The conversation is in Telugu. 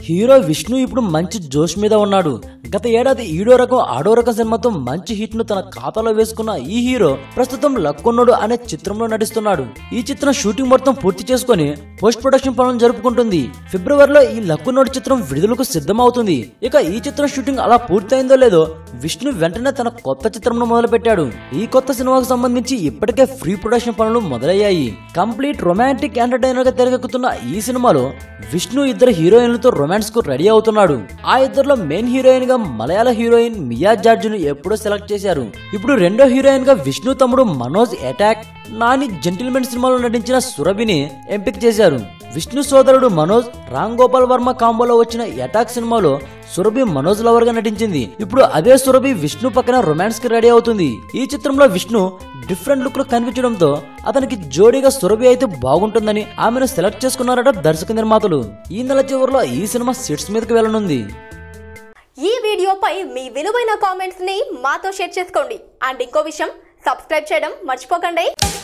హీరో విష్ణు ఇప్పుడు మంచి జోష్ మీద ఉన్నాడు గత ఏడాది ఈడో రకం ఆడో రకం సినిమాతో మంచి హిట్ ను తన ఖాతాలో వేసుకున్న ఈ హీరో ప్రస్తుతం లక్కున్నోడు అనే చిత్రంలో నటిస్తున్నాడు ఈ చిత్రం షూటింగ్ మొత్తం పూర్తి చేసుకుని పోస్ట్ ప్రొడక్షన్ పనులు జరుపుకుంటుంది ఫిబ్రవరిలో ఈ లక్కున్నోడు చిత్రం విడుదలకు సిద్ధమవుతుంది ఇక ఈ చిత్రం షూటింగ్ అలా పూర్తయిందో లేదో విష్ణు వెంటనే తన కొత్త చిత్రంను మొదలు పెట్టాడు ఈ కొత్త సినిమాకు సంబంధించి ఇప్పటికే ఫ్రీ ప్రొడక్షన్ పనులు మొదలయ్యాయి కంప్లీట్ రొమాంటిక్ ఎంటర్టైనర్ గా తెరకెక్కుతున్న ఈ సినిమాలో విష్ణు ఇద్దరు హీరోయిన్లతో రొమాన్స్ కు రెడీ అవుతున్నాడు ఆ ఇద్దరిలో మెయిన్ హీరోయిన్ గా మలయాళ హీరోయిన్ మియా జార్జ్ ను ఎప్పుడో సెలెక్ట్ చేశారు ఇప్పుడు రెండో హీరోయిన్ గా విష్ణు తమ్ముడు మనోజ్ అటాక్ నాని జెంటిల్మెన్ సినిమాలో నటించిన సురభిని ఎంపిక చేశారు విష్ణు సోదరుడు మనోజ్ రామ్ గోపాల్ వర్మ కాంబోలో వచ్చిన అటాక్ సినిమాలో సురభి మనోజ్ లవర్ గా నటించింది ఇప్పుడు అదే సురభి విష్ణు పక్కన రొమాన్స్ కి రెడీ అవుతుంది ఈ చిత్రంలో విష్ణు డిఫరెంట్ లుక్ లో కనిపించడంతో అతనికి జోడీగా సురభి అయితే బాగుంటుందని ఆమెను సెలెక్ట్ చేసుకున్నారట దర్శక నిర్మాతలు ఈ నెల చివరిలో ఈ సినిమా సెట్స్ మీదకి వెళ్ళనుంది ఈ వీడియోపై మీ విలువైన కామెంట్స్ ని మాతో షేర్ చేసుకోండి అండ్ ఇంకో విషయం సబ్స్క్రైబ్ చేయడం మర్చిపోకండి